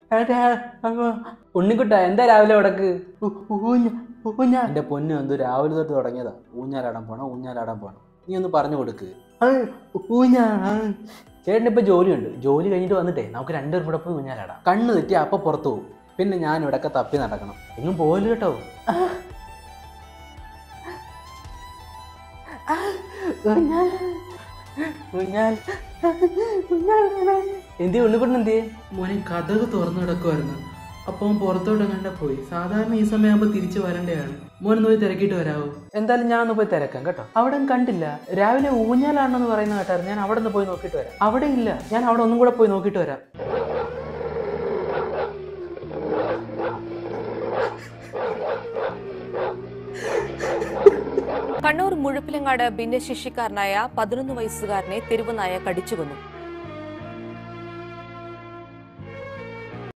ഉണ്ണിക്കുട്ട എന്താ രാവിലെ ഉടക്ക് എന്റെ പൊന്നു എന്ത് രാവിലെ തൊട്ട് തുടങ്ങിയതാ ഊഞ്ഞാലാടാൻ പോണം ഊഞ്ഞാലാടാൻ പോണം നീ ഒന്ന് പറഞ്ഞു കൊടുക്ക് ചേട്ടന് ഇപ്പൊ ജോലിയുണ്ട് ജോലി കഴിഞ്ഞിട്ട് വന്നിട്ടേ നമുക്ക് രണ്ടുപേരും കൂടെ പോയി ഊഞ്ഞാലാടാം കണ്ണ് തെറ്റി അപ്പൊ പുറത്തു പോകും പിന്നെ ഞാൻ ഇവിടെയൊക്കെ തപ്പി നടക്കണം എങ്ങും പോകല് കേട്ടോ എന്തി ഉണ്ണിക്കുട്ടൻ എന്തിയെ മോനെ കഥക് തുറന്നു കിടക്കുമായിരുന്നു അപ്പം പുറത്തോട്ട് കണ്ട പോയി സാധാരണ ഈ സമയമാകുമ്പോൾ തിരിച്ചു വരേണ്ടതാണ് മോനെ പോയി തിരക്കിയിട്ട് വരാവോ എന്തായാലും ഞാൻ ഒന്ന് പോയി തിരക്കാം കേട്ടോ അവിടെ ഒന്നും കണ്ടില്ല രാവിലെ ഊഞ്ഞാലാണെന്ന് പറയുന്ന കേട്ടായിരുന്നു ഞാൻ അവിടെ നിന്ന് പോയി നോക്കിയിട്ട് വരാം അവിടെ ഇല്ല ഞാൻ അവിടെ ഒന്നും കൂടെ പോയി നോക്കിയിട്ട് വരാം കണ്ണൂർ മുഴപ്പിലങ്ങാട് ഭിന്നശേഷിക്കാരനായ പതിനൊന്ന് വയസ്സുകാരനെ തെരുവുനായ കടിച്ചുകൊന്നു